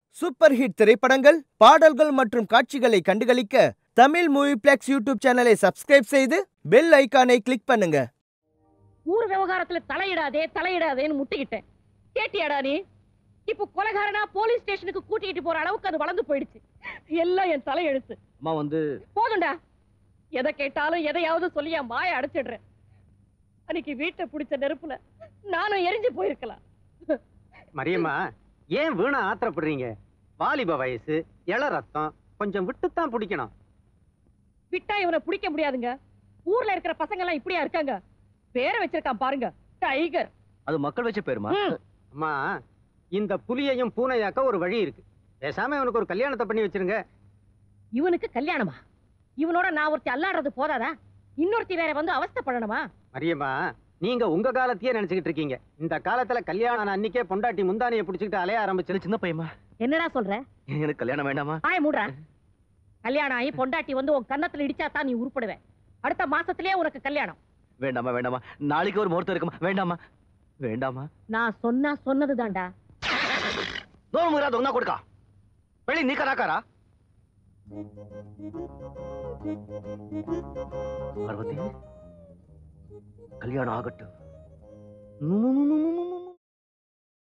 Super hit திரைப்படங்கள் பாடல்கள் மற்றும் காட்சிகளை கண்டுகளிக்க தமிழ் மூவி பிளெக்ஸ் யூடியூப் சேனலை சப்ஸ்கிரைப் செய்து பெல் ஐகானை கிளிக் பண்ணுங்க ஊர் விவகாரத்துல தலையிடாதே தலையிடாதேன்னு முட்டிக்கிட்டேன் கேட்டியாடா நீ இப்ப கொலைகாரனா போலீஸ் ஸ்டேஷனுக்கு கூட்டிட்டு போற அளவுக்கு அது வளர்ந்து போயிடுச்சு எல்லாம் என் தலையெழுத்து அம்மா வந்து போதும்டா எதை கேட்டாலும் எதையாவது சொல்லி என் மாய அடைச்சிடுறேன் அன்னைக்கு வீட்டை பிடிச்ச நெருப்புல நானும் எரிஞ்சு போயிருக்கலாம் மரியம்மா ஏன் வீணா ஆத்திரப்படுறீங்க வாலிப வயசு இள ரத்தம் கொஞ்சம் விட்டுத்தான் பிடிக்கணும் விட்டா இவனை பிடிக்க முடியாதுங்க ஊர்ல இருக்கிற பசங்க எல்லாம் இப்படியா இருக்காங்க பேரை வச்சிருக்கான் பாருங்க டைகர் அது மக்கள் வச்ச பேருமா ம். அம்மா இந்த புலியையும் பூனையாக்க ஒரு வழி இருக்கு பேசாம இவனுக்கு ஒரு கல்யாணத்தை பண்ணி வச்சிருங்க இவனுக்கு கல்யாணமா இவனோட நான் ஒருத்தி அல்லாடுறது போதாதா இன்னொருத்தி வேற வந்து அவஸ்தைப்படணுமா மரியம்மா நீங்க உங்க காலத்தையே நினைச்சுக்கிட்டு இருக்கீங்க இந்த காலத்துல கல்யாணம் ஆன அன்னைக்கே பொண்டாட்டி முந்தானையை பிடிச்சிக்கிட்டு அலைய ஆரம்பிச்சு சின்ன பையமா என்னடா சொல்ற எனக்கு கல்யாணம் வேண்டாமா ஆய மூடுறா கல்யாணம் ஆகி பொண்டாட்டி வந்து உன் கன்னத்துல இடிச்சா தான் நீ உருப்படுவ அடுத்த மாசத்திலே உனக்கு கல்யாணம் வேண்டாமா வேண்டாமா நாளைக்கு ஒரு முகூர்த்தம் இருக்குமா வேண்டாமா வேண்டாமா நான் சொன்னா சொன்னதுதான்டா நோவு முறா தொங்கா கொடுக்கா வெளி நீ கராக்காரா பார்வதி கல்யாணம் ஆகட்டும் நு, நு, நு, நு, நு, நு, நு.